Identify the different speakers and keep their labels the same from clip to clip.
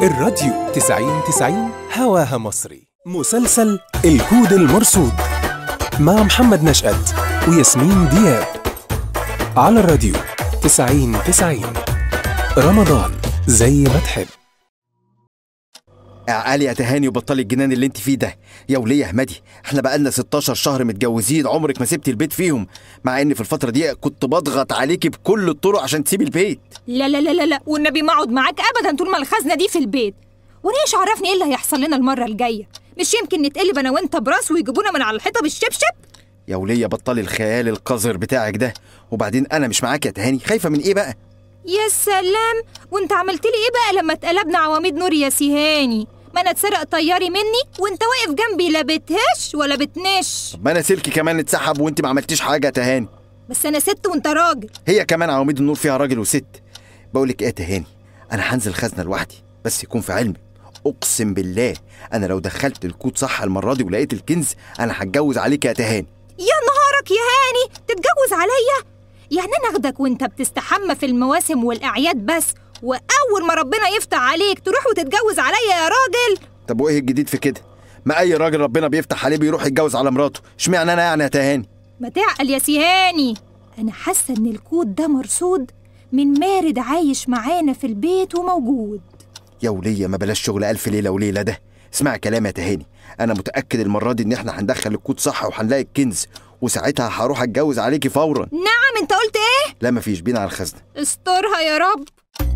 Speaker 1: الراديو 90 90 هواها مصري مسلسل الكود المرصود مع محمد نشأت وياسمين دياب على الراديو 90 90 رمضان زي ما تحب
Speaker 2: اعقلي يا تهاني وبطلي الجنان اللي انت فيه ده يا وليه يا احمدي احنا بقالنا 16 شهر متجوزين عمرك ما سبتي البيت فيهم مع ان في الفتره دي كنت بضغط عليكي بكل الطرق عشان تسيبي البيت
Speaker 3: لا لا لا لا لا والنبي ما اقعد معاك ابدا طول ما الخزنه دي في البيت وانا ايش عرفني ايه اللي هيحصل لنا المره الجايه مش يمكن نتقلب انا وانت براس ويجيبونا من على الحيطه بالشبشب
Speaker 2: يا وليه بطلي الخيال القذر بتاعك ده وبعدين انا مش معاك يا تهاني خايفه من ايه بقى
Speaker 3: يا سلام وانت عملت لي ايه بقى لما اتقلبنا عواميد نور يا سيهاني ما انا اتسرق طياري مني وانت واقف جنبي لا بتهش ولا بتنش
Speaker 2: طب ما انا سلكي كمان اتسحب وانت ما عملتيش حاجه يا تهاني
Speaker 3: بس انا ست وانت راجل
Speaker 2: هي كمان عواميد النور فيها راجل وست بقولك ايه يا تهاني انا هنزل خزنه لوحدي بس يكون في علمي اقسم بالله انا لو دخلت الكود صح المره دي ولقيت الكنز انا هتجوز عليك يا تهاني
Speaker 3: يا نهارك يا هاني تتجوز عليا يعني انا اخدك وانت بتستحمى في المواسم والاعياد بس واول ما ربنا يفتح عليك تروح وتتجوز عليا يا راجل
Speaker 2: طب وايه الجديد في كده ما اي راجل ربنا بيفتح عليه بيروح يتجوز على مراته اشمعنى انا يعني يا تهاني
Speaker 3: ما تعقل يا سيهاني انا حاسه ان الكود ده مرصود من مارد عايش معانا في البيت وموجود
Speaker 2: يا وليه ما بلاش شغل الف ليله وليله ده اسمع كلام يا تهاني انا متاكد المره دي ان احنا هندخل الكود صح وهنلاقي الكنز وساعتها هروح اتجوز عليكي فورا
Speaker 3: نعم انت قلت ايه
Speaker 2: لا مفيش بينا على الخزنه
Speaker 3: استرها يا رب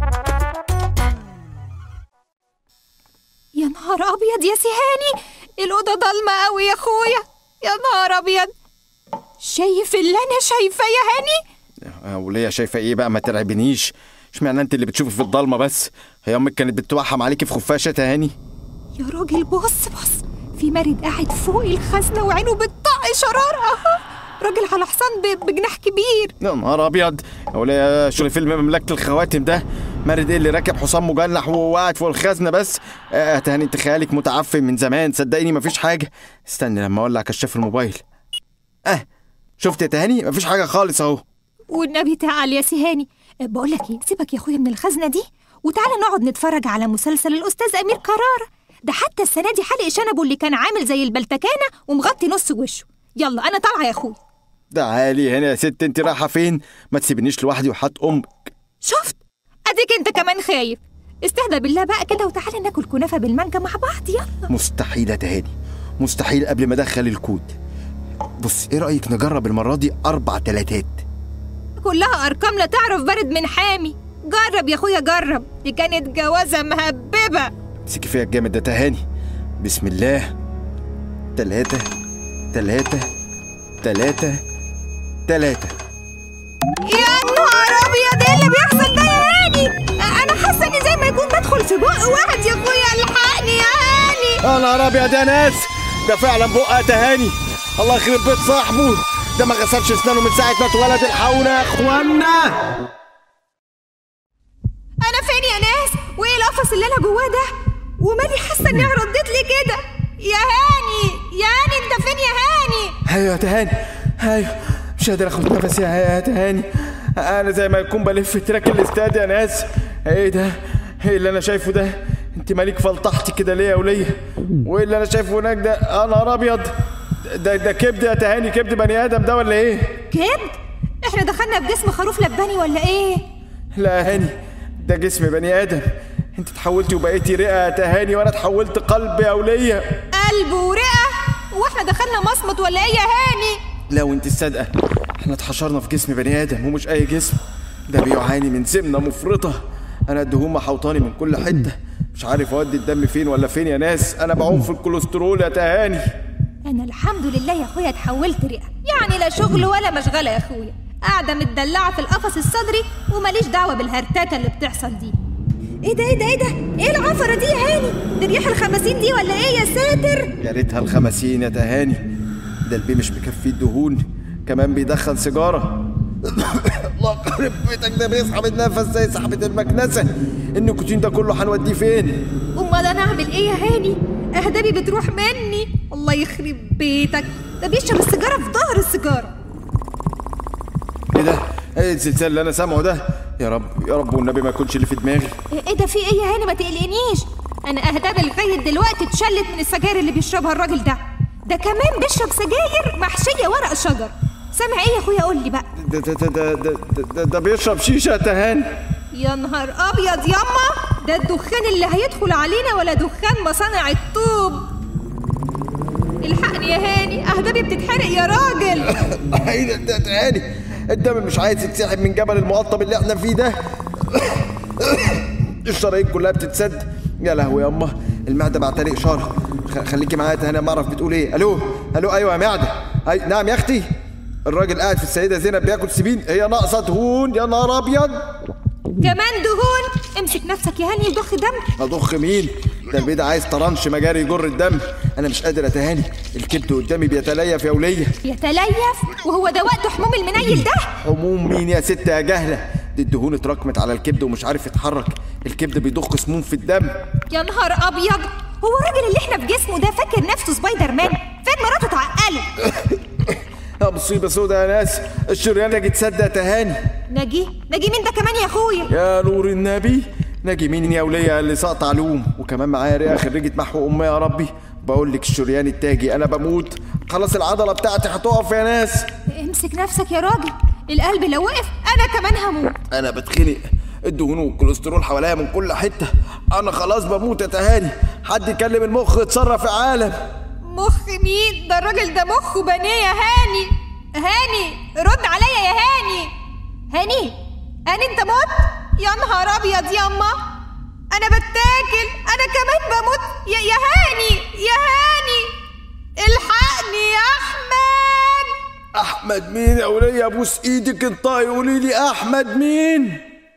Speaker 3: يا نهار ابيض يا سيهاني الاوضه ضلمه قوي يا اخويا يا نهار ابيض شايف اللي انا شايفاه يا هاني
Speaker 2: يا وليه شايفه ايه بقى ما ترعبنيش اشمعنى انت اللي بتشوفي في الضلمه بس هي امك كانت بتوحم عليكي في خفاشه يا تهاني
Speaker 3: يا راجل بص بص في مارد قاعد فوق الخزنه وعينه بتطق شرار اهو راجل على حصان ب- بجناح كبير
Speaker 2: يا نهار ابيض يا وليه شغل فيلم مملكه الخواتم ده مارد ايه اللي راكب حصان مجنح وقاعد فوق الخزنه بس آه تهاني انت خيالك متعفن من زمان صدقيني مفيش حاجه استني لما اولع كشاف الموبايل اه شفت يا تهاني مفيش حاجه خالص اهو
Speaker 3: والنبي تعال يا سيهاني بقول لك ايه سيبك يا اخويا من الخزنه دي وتعالى نقعد نتفرج على مسلسل الاستاذ امير قرار ده حتى السنه دي حلق شنبه اللي كان عامل زي البلتكانه ومغطي نص وشه يلا انا طالعه يا اخويا
Speaker 2: تعالي هنا يا ست انت رايحه فين ما تسيبنيش لوحدي وحات امك
Speaker 3: شفت اديك انت كمان خايف استهدى بالله بقى كده وتعالى ناكل كنافه بالمانجا مع بعض يلا
Speaker 2: مستحيل يا تهاني مستحيل قبل ما ادخل الكود بص ايه رايك نجرب المره دي اربع تلاتات
Speaker 3: كلها ارقام لا تعرف بارد من حامي جرب يا اخويا جرب دي كانت جوازه مهببه
Speaker 2: امسكي فيها الجامد ده تهاني بسم الله تلاتة تلاتة تلاتة تلاتة
Speaker 3: يا نهار ابيض ايه اللي بيحصل ده يا هاني انا حاسه اني زي ما يكون بدخل في بق واحد يا اخويا الحقني يا هاني
Speaker 2: يا نهار ابيض يا ناس ده فعلا بقى تهاني الله يخرب بيت صاحبه ده ما غسلش اسنانه من ساعه ما اتولد الحقونا يا اخوانا
Speaker 3: انا فين يا ناس وايه القفص اللي انا جواه ده ومالي حاسه اني رديت لي كده يا هاني يا هاني انت فين يا هاني
Speaker 2: ايوه يا تهاني ايوه مش قادر اخد نفسي يا تهاني انا زي ما يكون بلف في تراك الاستاد يا ناس ايه ده ايه اللي انا شايفه ده انت مالك فلطحتي كده ليه يا وليه وايه اللي انا شايفه هناك ده يا نهار ابيض ده ده كبد يا تهاني كبد بني ادم ده ولا ايه
Speaker 3: كبد احنا دخلنا في جسم خروف لباني ولا ايه
Speaker 2: لا يا هاني ده جسم بني ادم انت اتحولتي وبقيتي رئه يا تهاني وانا اتحولت قلب يا وليه
Speaker 3: قلب ورئه واحنا دخلنا مصمت ولا ايه يا هاني
Speaker 2: لو انت الصادقه احنا اتحشرنا في جسم بني ادم ومش اي جسم ده بيعاني من سمنه مفرطه انا الدهون محوطاني من كل حته مش عارف اودي الدم فين ولا فين يا ناس انا بعوم في الكوليسترول يا تهاني
Speaker 3: انا الحمد لله يا اخويا اتحولت رئه يعني لا شغل ولا مشغله يا اخويا قاعده متدلعه في القفص الصدري وماليش دعوه بالهرتكه اللي بتحصل دي ايه ده ايه ده ايه ده ايه العفره دي يا هاني دي ريح الخمسين دي ولا ايه يا ساتر
Speaker 2: يا ريتها الخمسين يا تهاني ده البي مش مكفيه الدهون كمان بيدخل سيجاره الله يخرب بيتك ده بيسحب النفس زي سحبة المكنسة النيكوتين ده كله هنوديه فين؟
Speaker 3: امال انا اعمل ايه يا هاني اهدابي بتروح مني الله يخرب بيتك ده بيشرب السيجاره في ظهر السيجاره
Speaker 2: ايه ده؟ ايه الزلزال اللي انا سامعه ده؟ يا رب يا رب والنبي ما يكونش اللي في دماغي
Speaker 3: ايه ده في ايه يا هاني ما تقلقنيش انا اهدابي لغايه دلوقتي اتشلت من السجاير اللي بيشربها الراجل ده ده كمان بيشرب سجاير محشيه ورق شجر سامع ايه يا اخويا قول لي بقى
Speaker 2: ده ده ده ده ده, ده, ده بيشرب شيشه يا تهاني
Speaker 3: يا نهار ابيض ياما ده الدخان اللي هيدخل علينا ولا دخان مصانع الطوب الحقني يا هاني اهدابي بتتحرق يا راجل
Speaker 2: ايه ده ده تهاني الدم مش عايز يتسحب من جبل المقطم اللي احنا فيه ده الشرايين كلها بتتسد يا لهوي ياما المعده بعتلي اشاره خ- خليكي معايا يا تهاني ما اعرف بتقول ايه الو الو ايوه يا معده أي نعم يا اختي الراجل قاعد في السيده زينب بياكل سبين هي ناقصه دهون يا نهار ابيض
Speaker 3: كمان دهون امسك نفسك يا هاني وضخ دم
Speaker 2: اضخ مين ده البيضة عايز طرنش مجاري يجر الدم انا مش قادر اتهاني الكبد قدامي بيتليف يا وليه
Speaker 3: يتليف وهو ده وقت حموم المنيل ده
Speaker 2: حموم مين يا ست يا جهله دي الدهون اتراكمت على الكبد ومش عارف يتحرك الكبد بيضخ سموم في الدم
Speaker 3: يا نهار ابيض هو الراجل اللي احنا في جسمه ده فاكر نفسه سبايدر مان فين مراته تعقله
Speaker 2: يا مصيبه سودا يا ناس الشريان يجي تصدق تهاني
Speaker 3: نجي نجي مين ده كمان يا اخويا
Speaker 2: يا نور النبي نجي مين يا وليه اللي سقط علوم وكمان معايا رئه خريجه محو امي يا ربي بقول لك الشريان التاجي انا بموت خلاص العضله بتاعتي هتقف يا ناس
Speaker 3: امسك نفسك يا راجل القلب لو وقف انا كمان هموت
Speaker 2: انا بتخنق الدهون والكوليسترول حواليا من كل حته انا خلاص بموت يا تهاني حد يكلم المخ يتصرف في عالم
Speaker 3: مخ مين ده الراجل ده مخه بنيه يا هاني هاني رد عليا يا هاني هاني هاني انت مت يا نهار ابيض ياما انا بتاكل انا كمان بموت يا, يا هاني يا هاني الحقني يا احمد
Speaker 2: احمد مين يا وليه ابوس ايدك انطقي قولي لي احمد مين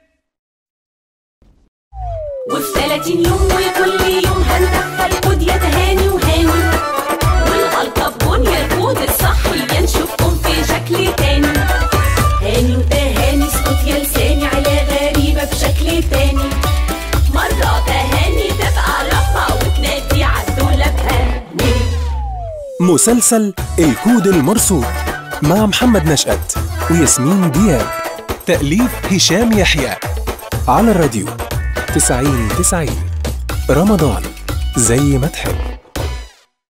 Speaker 4: وفي 30 يوم وكل يوم هندخل كود يا تهاني وهاني والغلطة ببنية الكود الصحي نشوفكم في شكل تاني هاني وتهاني اسكت يا لساني على غريبة بشكل تاني مرة تهاني تبقى رفع وتنادي عالدولاب هاني
Speaker 1: مسلسل الكود المرصود مع محمد نشأت وياسمين دياب تأليف هشام يحيى على الراديو تسعين تسعين رمضان زي ما تحب